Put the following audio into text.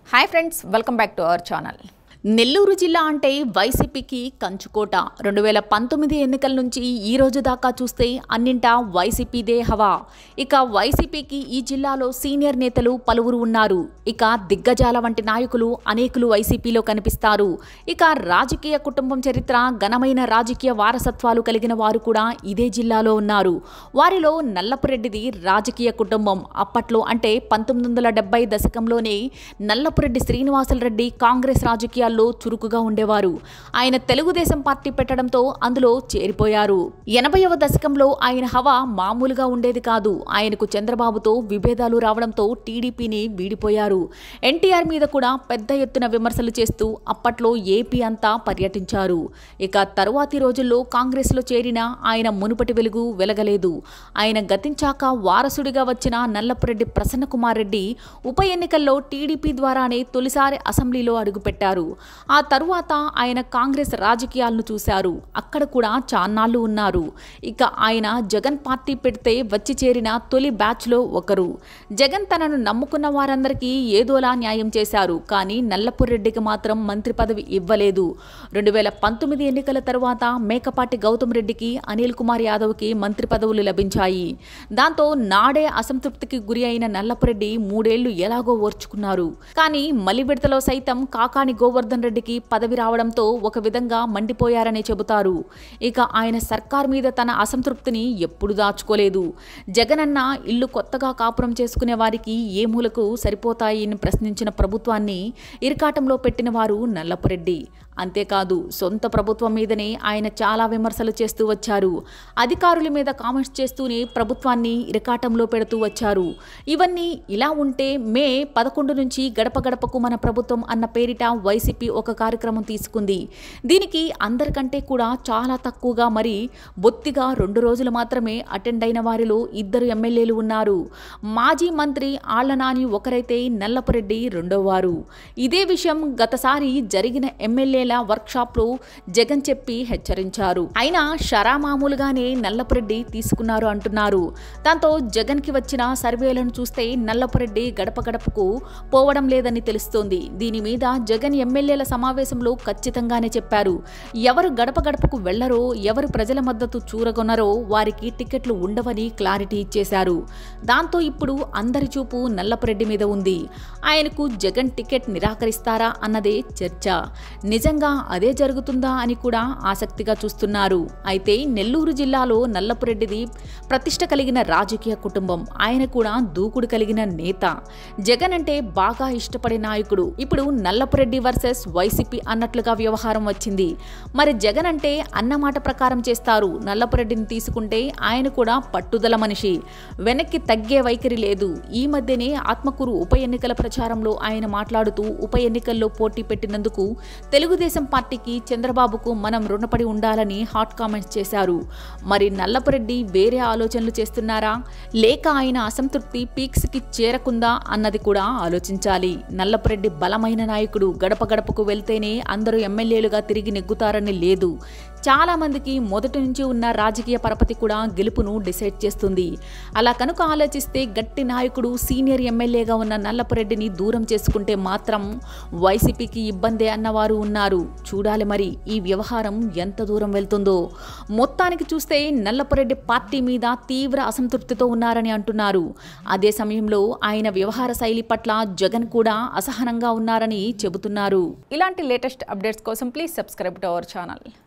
hi friends welcome back to our channel Nellore జిల్లా అంటే వైసీపీకి కంచుకోట రెండు వేల పంతొమ్మిది ఎన్నికల నుంచి ఈ రోజు దాకా చూస్తే అన్నింటా వైసీపీదే హవా ఇక వైసీపీకి ఈ జిల్లాలో సీనియర్ నేతలు పలువురు ఉన్నారు ఇక దిగ్గజాల వంటి నాయకులు అనేకులు వైసీపీలో కనిపిస్తారు ఇక రాజకీయ కుటుంబం చరిత్ర ఘనమైన రాజకీయ వారసత్వాలు కలిగిన వారు కూడా ఇదే జిల్లాలో ఉన్నారు వారిలో నల్లపురెడ్డిది రాజకీయ కుటుంబం అప్పట్లో అంటే పంతొమ్మిది వందల డెబ్బై దశకంలోనే నల్లపురెడ్డి శ్రీనివాసరెడ్డి కాంగ్రెస్ రాజకీయాల్లో చురుకుగా ఉండేవారు ఆయన తెలుగుదేశం పార్టీ పెట్టడంతో అందులో చేరిపోయారు ఎనభైవ దశకంలో ఆయన హవా మామూలుగా ఉండేది కాదు ఆయనకు చంద్రబాబుతో విభేదాలు రావడంతో టీడీపీని వీడిపోయారు ఎన్టీఆర్ మీద కూడా పెద్ద ఎత్తున విమర్శలు చేస్తూ అప్పట్లో ఏపీ అంతా పర్యటించారు ఇక తరువాతి రోజుల్లో కాంగ్రెస్లో చేరిన ఆయన మునుపటి వెలుగు వెలగలేదు ఆయన గతించాక వారసుడిగా వచ్చిన నల్లపురెడ్డి ప్రసన్నకుమార్ రెడ్డి ఉప ఎన్నికల్లో టీడీపీ ద్వారానే తొలిసారి అసెంబ్లీలో అడుగుపెట్టారు ఆ తరువాత ఆయన కాంగ్రెస్ రాజకీయాలను చూశారు అక్కడ కూడా చాన్నాళ్లు ఉన్నారు ఇక ఆయన జగన్ పార్టీ పెడితే వచ్చి చేరిన తొలి బ్యాచ్లో ఒకరు జగన్ తనను నమ్ముకున్న వారందరికీ ఏదోలా న్యాయం చేశారు కానీ నల్లపురెడ్డికి మాత్రం మంత్రి పదవి ఇవ్వలేదు రెండు వేల పంతొమ్మిది ఎన్నికల తరువాత మేకపాటి గౌతమ్ రెడ్డికి అనిల్ కుమార్ యాదవ్కి మంత్రి పదవులు లభించాయి దాంతో నాడే అసంతృప్తికి గురి అయిన నల్లపురెడ్డి మూడేళ్లు ఎలాగో ఓర్చుకున్నారు కానీ మలి విడతలో సైతం కాకాని గోవర్ధన్ రెడ్డికి పదవి రావడంతో ఒక విధంగా మండిపోయారని చెబుతారు ఇక ఆయన సర్కార్ మీద తన అసంతృప్తిని ఎప్పుడు దాచుకోలేదు జగనన్న ఇల్లు కొత్తగా కాపురం చేసుకునే వారికి ఏ మూలకు సరిపోతాయని ప్రశ్నించిన ప్రభుత్వాన్ని ఇరకాటంలో పెట్టిన వారు నల్లపురెడ్డి అంతేకాదు సొంత ప్రభుత్వం మీదనే ఆయన చాలా విమర్శలు చేస్తూ వచ్చారు అధికారుల మీద కామెంట్స్ చేస్తూనే ప్రభుత్వాన్ని ఇరకాటంలో పెడుతూ వచ్చారు ఇవన్నీ ఇలా ఉంటే మే పదకొండు నుంచి గడప గడపకు మన ప్రభుత్వం అన్న పేరిట వైసీపీ ఒక కార్యక్రమం తీసుకుంది దీనికి అందరికంటే కూడా చాలా తక్కువగా మరి బొత్తిగా రెండు రోజులు మాత్రమే అటెండ్ అయిన వారిలో ఇద్దరు ఎమ్మెల్యేలు ఉన్నారు మాజీ మంత్రి ఆళ్లనాని ఒకరైతే నల్లపురెడ్డి రెండోవారు ఇదే విషయం గతసారి జరిగిన ఎమ్మెల్యేల వర్క్షాప్లో జగన్ చెప్పి హెచ్చరించారు అయినా షరా మామూలుగానే నల్లపురెడ్డి తీసుకున్నారు అంటున్నారు దాంతో జగన్కి వచ్చిన సర్వేలను చూస్తే నల్లపురెడ్డి గడప గడపకు పోవడం లేదని తెలుస్తోంది దీని మీద జగన్ ఎమ్మెల్యేల సమావేశంలో ఖచ్చితంగానే చెప్పారు ఎవరు గడప గడపకు వెళ్లరో ఎవరు ప్రజల మద్దతు చూరగొనరో వారికి టికెట్లు ఉండవని క్లారిటీ ఇచ్చేశారు దాంతో ఇప్పుడు అందరి చూపు నల్లపురెడ్డి మీద ఉంది ఆయనకు జగన్ టికెట్ నిరాకరిస్తారా అన్నదే చర్చ నిజంగా అదే జరుగుతుందా అని కూడా ఆసక్తిగా చూస్తున్నారు అయితే నెల్లూరు జిల్లాలో నల్లపురెడ్డిది ప్రతిష్ట కలిగిన రాజకీయ కుటుంబం ఆయన కూడా దూకుడు కలిగిన నేత జగన్ అంటే బాగా ఇష్టపడే నాయకుడు ఇప్పుడు నల్లపురెడ్డి వర్సెస్ వైసీపీ అన్నట్లుగా వ్యవహారం వచ్చింది మరి జగన్ అంటే అన్నమాట ప్రకారం చేస్తారు నల్లపురెడ్డిని తీసుకుంటే ఆయన కూడా పట్టుదల మనిషి వెనక్కి తగ్గే వైఖరి లేదు ఈ మధ్యనే ఆత్మకూరు ఉప ఎన్నికల ప్రచారంలో ఆయన మాట్లాడుతూ ఉప ఎన్నికల్లో పోటీ పెట్టినందుకు తెలుగుదేశం పార్టీకి చంద్రబాబుకు మనం రుణపడి ఉండాలని హాట్ కామెంట్స్ చేశారు మరి నల్లపురెడ్డి వేరే ఆలోచనలు చేస్తున్నారా లేక ఆయన అసంతృప్తి పీక్స్కి చేరకుందా అన్నది కూడా ఆలోచించాలి నల్లపురెడ్డి బలమైన నాయకుడు గడప గడపకు వెళ్తేనే అందరూ ఎమ్మెల్యేలుగా తిరిగి నెగ్గుతారని లేదు చాలా మందికి మొదటి నుంచి ఉన్న రాజకీయ పరపతి కూడా గెలుపును డిసైడ్ చేస్తుంది అలా కనుక ఆలోచిస్తే గట్టి నాయకుడు సీనియర్ ఎమ్మెల్యేగా ఉన్న నల్లపురెడ్డిని దూరం చేసుకుంటే మాత్రం వైసీపీకి ఇబ్బందే అన్నవారు ఉన్నారు చూడాలి మరి ఈ వ్యవహారం ఎంత దూరం వెళ్తుందో మొత్తానికి చూస్తే నల్లపురెడ్డి పార్టీ మీద తీవ్ర అసంతృప్తితో ఉన్నారని అంటున్నారు అదే సమయంలో ఆయన వ్యవహార శైలి పట్ల జగన్ కూడా అసహనంగా ఉన్నారని చెబుతున్నారు ఇలాంటి లేటెస్ట్ అప్డేట్స్ కోసం please subscribe to our channel